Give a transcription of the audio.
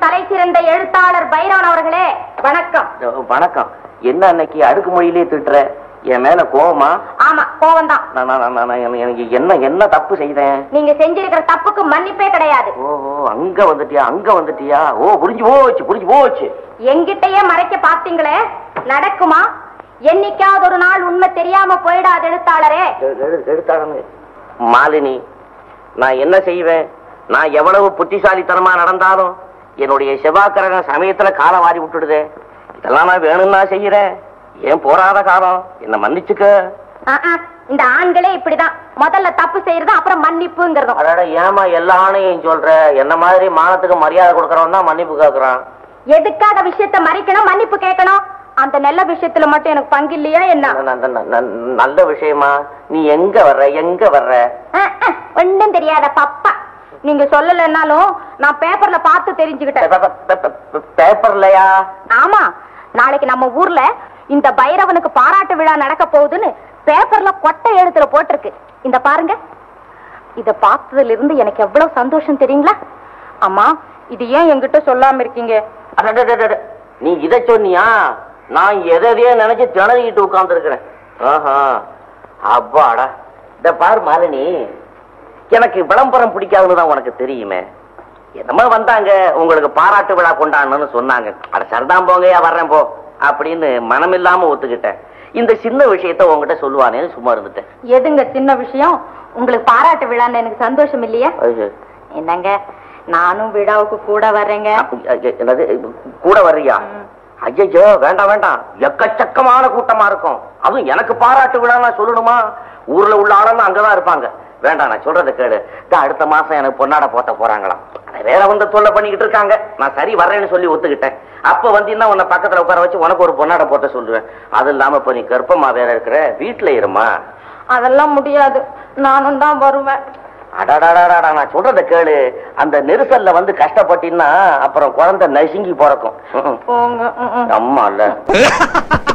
தலை சிறந்த எழுத்தாளர் பைரவன் அவர்களே வணக்கம் வணக்கம் என்ன அன்னைக்கு அடுக்கு மொழியிலே திட்டுற என் மேல கோவமா ஆமா கோவம் தான் நான் நான் நான் நான் எனக்கு- எனக்கு என்ன என்ன தப்பு செய்தேன் நீங்க செஞ்சிருக்கிற தப்புக்கு மன்னிப்பே கிடையாது ஓ அங்க வந்துட்டியா அங்க வந்துட்டியா ஓ புரிஞ்சு போச்சு புரிஞ்சு போச்சு எங்கிட்டயே மறைக்க பாத்தீங்களே நடக்குமா என்னைக்காவது ஒரு நாள் உண்மை தெரியாம போயிடாது எழுத்தாளரே எ- எடு- எடுத்தாடனு. மாலினி நான் என்ன செய்வேன் நான் எவ்வளவு புத்திசாலித்தனமா நடந்தாலும் என்னுடைய செவ்வாய்க்கிரகம் சமயத்துல காலை வாரி விட்டுடுதே இதெல்லாம் நான் வேணும்னா செய்யறேன் ஏன் போராத காலம் என்ன மன்னிச்சுக்க ஆ, ஆ, இந்த ஆண்களே இப்படிதான் முதல்ல தப்பு செய்யறதும் அப்புறம் மன்னிப்புங்கிறதும் அடட ஏமா எல்லா ஆணையும் சொல்ற என்ன மாதிரி மானத்துக்கு மரியாதை கொடுக்கறவன் தான் மன்னிப்பு கேக்குறான் எதுக்காக விஷயத்த மறைக்கணும் மன்னிப்பு கேட்கணும் அந்த நல்ல விஷயத்துல மட்டும் எனக்கு பங்கு இல்லையா என்ன ந- ந- ந- ந- நல்ல விஷயமா நீ எங்க வர்ற எங்க வர்ற ஆ, ஆ, ஒண்ணும் தெரியாத பப்பா நீங்க சொல்லலைன்னாலும் நான் பேப்பர்ல பார்த்து தெரிஞ்சுக்கிட்டேன் பே- பே- பே- பே- பேப்பர்லயா ஆமா நாளைக்கு நம்ம ஊர்ல இந்த பைரவனுக்கு பாராட்டு விழா நடக்க போகுதுன்னு பேப்பர்ல கொட்டை எழுத்துல போட்டிருக்கு இந்த பாருங்க இத பார்த்ததுல இருந்து எனக்கு எவ்வளவு சந்தோஷம் தெரியுங்களா அம்மா இது ஏன் என்கிட்ட சொல்லாம இருக்கீங்க அடடடடட. நீ இத சொன்னியா நான் எதையோ நினைச்சு திணறிக்கிட்டு உட்கார்ந்து இருக்கிறேன் ஆஹா அப்பாடா இந்த பாரு மாலினி எனக்கு விளம்பரம் பிடிக்காதுன்னு தான் உனக்கு தெரியுமே என்னமோ வந்தாங்க உங்களுக்கு பாராட்டு விழா கொண்டாடணும்னு சொன்னாங்க அட சரிதான் போங்கயா வர்றேன் போ அப்படின்னு மனம் இல்லாம ஒத்துக்கிட்டேன் இந்த சின்ன விஷயத்த உங்ககிட்ட சொல்லுவானேன்னு சும்மா இருந்துட்டேன் எதுங்க சின்ன விஷயம் உங்களுக்கு பாராட்டு விழான்னு எனக்கு சந்தோஷம் இல்லையா ஐயோ. என்னங்க நானும் விழாவுக்கு கூட வர்றேங்க ஐய, என்னது கூட வர்றியா ஐயோ வேண்டாம் வேண்டாம் எக்கச்சக்கமான கூட்டமா இருக்கும் அதுவும் எனக்கு பாராட்டு விழா நான் சொல்லணுமா ஊர்ல உள்ள ஆளெல்லாம் அங்கதான் இருப்பாங்க வேண்டாம் நான் சொல்றத கேளு இதோ அடுத்த மாசம் எனக்கு பொன்னாட போட்ட போறாங்களாம் அதை வேற வந்து தொல்லை பண்ணிக்கிட்டு இருக்காங்க நான் சரி வர்றேன்னு சொல்லி ஒத்துக்கிட்டேன் அப்ப வந்தீங்கன்னா உன்னை பக்கத்துல உட்கார வச்சு உனக்கு ஒரு பொன்னாட போட்ட சொல்லுவேன் அது இல்லாம இப்ப நீ கர்ப்பமா வேற இருக்கிற வீட்டுல இருமா அதெல்லாம் முடியாது நானும் தான் வருவேன் அடாடாடாடா நான் சொல்றத கேளு அந்த நெரிசல்ல வந்து கஷ்டப்பட்டீங்கன்னா அப்புறம் குழந்தை நசுங்கி பிறக்கும் ம்ம். போங்க ம், ம். அம்மா இல்ல